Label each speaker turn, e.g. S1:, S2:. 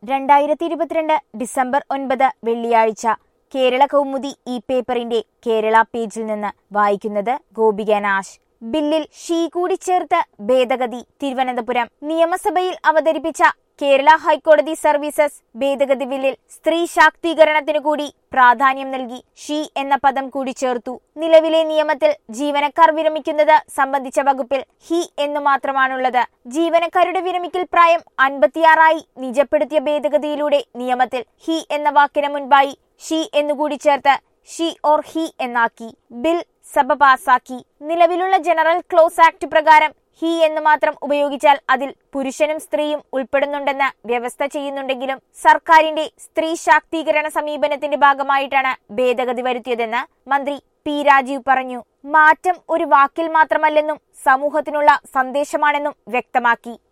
S1: രണ്ടായിരത്തി ഇരുപത്തിരണ്ട് ഡിസംബർ ഒൻപത് വെള്ളിയാഴ്ച കേരള കൗമുദി ഈ പേപ്പറിന്റെ കേരള പേജിൽ നിന്ന് വായിക്കുന്നത് ഗോപിക നാശ് ബില്ലിൽ ഷീ കൂടി ചേർത്ത് ഭേദഗതി തിരുവനന്തപുരം നിയമസഭയിൽ അവതരിപ്പിച്ച കേരള ഹൈക്കോടതി സർവീസസ് ഭേദഗതി ബില്ലിൽ സ്ത്രീ ശാക്തീകരണത്തിനു കൂടി പ്രാധാന്യം നൽകി ഷീ എന്ന പദം കൂടി ചേർത്തു നിലവിലെ നിയമത്തിൽ ജീവനക്കാർ വിരമിക്കുന്നത് സംബന്ധിച്ച വകുപ്പിൽ ഹി എന്നു മാത്രമാണുള്ളത് ജീവനക്കാരുടെ വിരമിക്കൽ പ്രായം അൻപത്തിയാറായി നിജപ്പെടുത്തിയ ഭേദഗതിയിലൂടെ നിയമത്തിൽ ഹി എന്ന വാക്കിന് മുൻപായി ഷീ എന്നുകൂടി ചേർത്ത് ഷീ ഓർ ഹി എന്നാക്കി ബിൽ സഭ പാസാക്കി നിലവിലുള്ള ജനറൽ ക്ലോസ് ആക്ട് പ്രകാരം ഹി എന്ന് മാത്രം ഉപയോഗിച്ചാൽ അതിൽ പുരുഷനും സ്ത്രീയും ഉൾപ്പെടുന്നുണ്ടെന്ന് വ്യവസ്ഥ ചെയ്യുന്നുണ്ടെങ്കിലും സർക്കാരിന്റെ സ്ത്രീ ശാക്തീകരണ സമീപനത്തിന്റെ ഭാഗമായിട്ടാണ് ഭേദഗതി വരുത്തിയതെന്ന് മന്ത്രി പി രാജീവ് പറഞ്ഞു മാറ്റം ഒരു വാക്കിൽ മാത്രമല്ലെന്നും സമൂഹത്തിനുള്ള സന്ദേശമാണെന്നും വ്യക്തമാക്കി